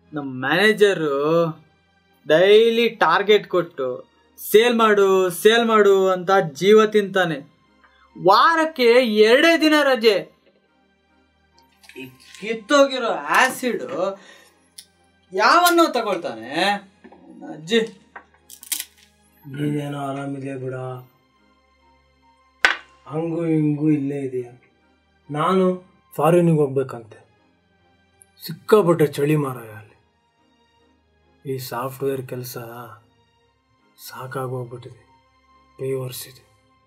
ನಮ್ಮ manager daily target ಕೊಟ್ಟು sale ಮಾಡು ಸೇಲ್ ಮಾಡು ಅಂತ ಜೀವ ತಿಂತಾನೆ ವಾರಕ್ಕೆ ಎರಡೇ ದಿನ ರಜೆ ಈ ಕಿತ್ತೋಗಿರೋ ಆಸಿಡ್ ಯಾವನ್ನೋ ತಗೊಳ್ತಾನೆ ಅಜ್ಜಿ ನೀನೇನೋ ಆರಾಮಿದೆಯಾ ಬಿಡ ಹಂಗು ಹಿಂಗು ಇಲ್ಲೇ ಇದೆಯಾ ನಾನು ಫಾರಿನಿಗೆ ಹೋಗ್ಬೇಕಂತೆ ಸಿಕ್ಕಾಪಟ್ಟೆ ಚಳಿ ಮಾರಾಯ ಅಲ್ಲಿ ಈ ಸಾಫ್ಟ್ವೇರ್ ಕೆಲಸ ಸಾಕಾಗೋಗ್ಬಿಟ್ಟಿದೆ ಪೇವರ್ಸ್ ಇದೆ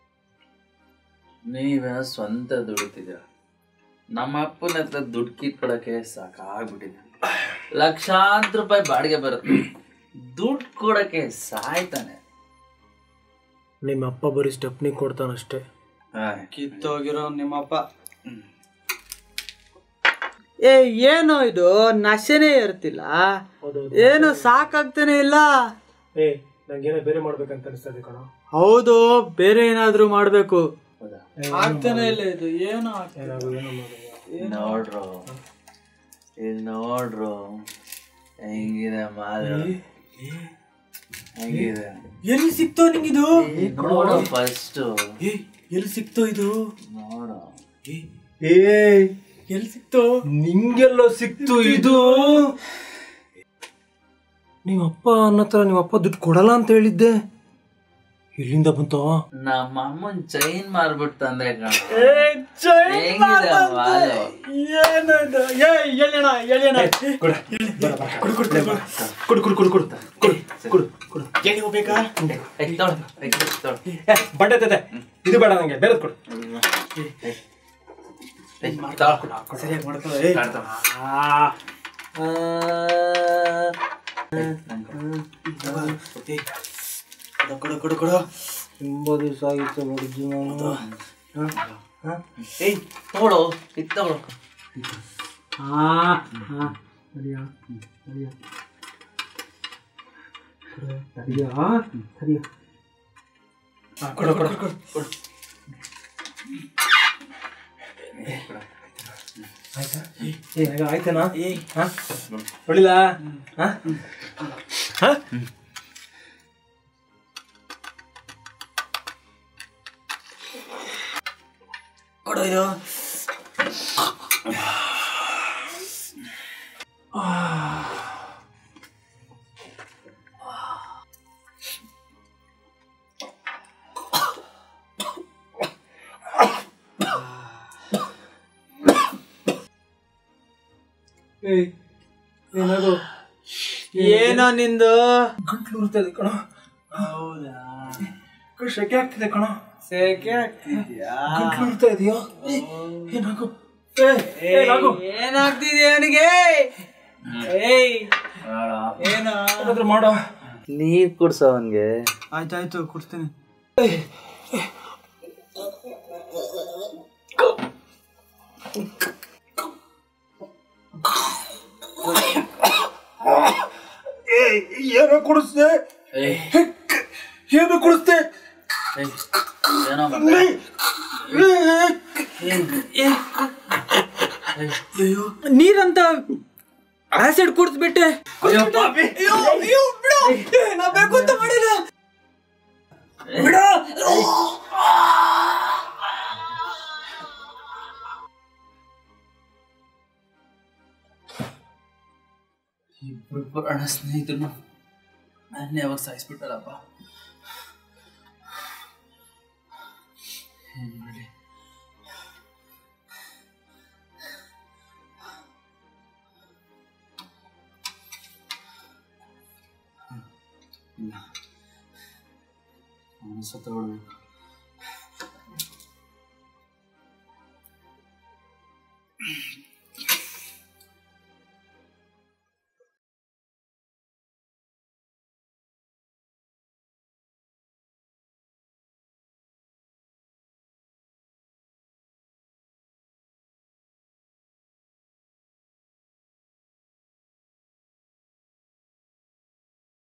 ನೀವೇ ಸ್ವಂತ ದುಡಿತಿದ್ದೀರ ನಮ್ಮ ಅಪ್ಪನ ಹತ್ರ ದುಡ್ಡು ಕಿತ್ಕೊಳಕ್ಕೆ ಸಾಕಾಗ್ಬಿಟ್ಟಿದೆ ಲಕ್ಷಾಂತರ ರೂಪಾಯಿ ಬಾಡಿಗೆ ಬರುತ್ತೆ ದುಡ್ಡು ಕೊಡಕ್ಕೆ ಸಾಯ್ತಾನೆ ನಿಮ್ಮ ಅಪ್ಪ ಬರೀ ಸ್ಟೆಪ್ನಿ ಕೊಡ್ತಾನಷ್ಟೇ ಕಿತ್ತೋಗಿರೋ ನಿಮ್ಮಪ್ಪ ಏ ಏನೋ ಇದು ನಶೆನೇ ಇರ್ತಿಲ್ಲ ಏನು ಸಾಕಾಗ್ತಾನೆ ಇಲ್ಲ ಏ ನಂಗೇನೋ ಬೇರೆ ಮಾಡ್ಬೇಕಂತ ಅನಿಸ್ತದೆ ಕಣ ಹೌದು ಬೇರೆ ಏನಾದ್ರೂ ಮಾಡ್ಬೇಕು ಹೌದಾ ಆಗ್ತಾನೆ ಇಲ್ಲ ಇದು ಏನು ಆಗ್ತಾನೆ ಏನಾಗು ಏನೋ ಮಾಡೋದು ನೋಡ್ರು ಇಲ್ಲಿ ನೋಡ್ರು ಹೆಂಗಿದೆ ಮಾಲು ಹೆಂಗಿದೆ ಎಲ್ಲಿ ಸಿಕ್ತೋ ನಿಂಗಿದು ನೋಡು ಫಸ್ಟ್ ಏ ಎಲ್ಲಿ ಸಿಕ್ತೋ ಇದು ನೋಡು ಏ ಎಲ್ಲಿ ಸಿಕ್ತೋ ನಿಂಗೆಲ್ಲೋ ಸಿಕ್ತು ಇದು ನಿಮ್ಮ ಅಪ್ಪ ಅನ್ನೋ ಹತ್ರ ನಿಮ್ಮ ಅಪ್ಪ ದುಡ್ಡು ಕೊಡಲ್ಲ ಅಂತ ಹೇಳಿದ್ದೆ ಇಲ್ಲಿಂದ ಬಂತು ನಮ್ಮ ಅಮ್ಮನ್ ಚೈನ್ ಮಾರ್ಬಿಟ್ಟು ತಂದೆ ಕಣ ಹೆಂಗಿದೆ ಮಾಲು ಏನದು ಏ ಎಳೆಣ ಎಳೆಣ ಕೊಡು ಕೊಡು ಕೊಡು ಕೊಡು ಕೊಡು ಕೊಡು ಕೊಡು ಎಲ್ಲಿ ಹೋಗ್ಬೇಕಾ ಏ, ತೊಳು, ಏ, ತೊಳು. ಬಟ್ಟೆ ತತೆ ಇದು ಬೇಡ ನಂಗೆ ಬೇರೆ ಕೊಡು ಏ, ತೊಳು. ಸರಿಯಾಗಿ ಮಾಡ್ಕೋ ಏ ತೊಳು, ತೊಳು. ಕೊಡು ಕೊಡು ಕೊಡು ತುಂಬಾ ದಿವಸ ಆಗಿತ್ತು ನೋಡಿದ್ದು ನಾನು ಏಯ್ ತಗೊಳು ಇದು ತಗೊಳು ಹಾ ಹಾ ಸರಿಯಾ ಸರಿಯಾ ಸರಿಯಾ ಸರಿಯಾ ಕೊಡು ಕೊಡು ಕೊಡು ಆಯ್ತಾ ಏ ಈಗ ಆಯ್ತೇನಾ ಹಾ ಹೊಡಿಲ ಹಾ ಹಾ ಕೊಡು ಇದು ಏಯ್ ಏನಾದ್ರು ಏನೋ ನಿಂದು ಗಂಟ್ಲು ಉರ್ತದೆ ಕಣ ಹೌದಾ ಕಣ ಶೆಕೆ ಆಗ್ತಿದೆ ಕಣ ಸೇಕೆ ಆಗ್ತಿದ್ಯಾ ಗಂಟ್ಲು ಉರ್ತಾ ಇದೆಯಾ ಏನಾಗು ಏ ಏನಾಗು ಏನಾಗ್ತಿದೆ ಅವನಿಗೆ ಏಯ್ ನೋಡು. ಏನೋ ಏನಾದ್ರು ಮಾಡೋ ನೀರ್ ಕುಡ್ಸೋ ಅವನ್ಗೆ ಆಯ್ತಾಯ್ತು ಕೊಡ್ತೀನಿ ಏನೋ ಕುಡಿಸ್ದೆ ಏಯ್ ಏನೋ ಕುಡಿಸ್ದೆ ಏಯ್ ಏನೋ ಮಾಡ್ದೆ? ಅಯ್ಯೋ ನೀರಂತ ಆಸಿಡ್ ಕುಡ್ಸ್ಬಿಟ್ಟೆ ಅಯ್ಯೋ ಪಾಪಿ. ಅಯ್ಯೋ ಅಯ್ಯೋ ಬಿಡು ಏ, ನಾ ಬೇಕು ಅಂತ ಮಾಡಿಲ್ಲ ಬಿಡು ಇಬ್ರು ಪ್ರಾಣ ಸ್ನೇಹಿತರು ನಾನೇ ಯಾವಾಗ ಸಾಯಿಸ್ಬಿಟ್ಟಲ್ಲಪ್ಪ ಏನ್ ಮಾಡಿ ಇಲ್ಲ ಅವನು ಸತ್ತೋಗ್ಬಿಡ್ಬೇಕು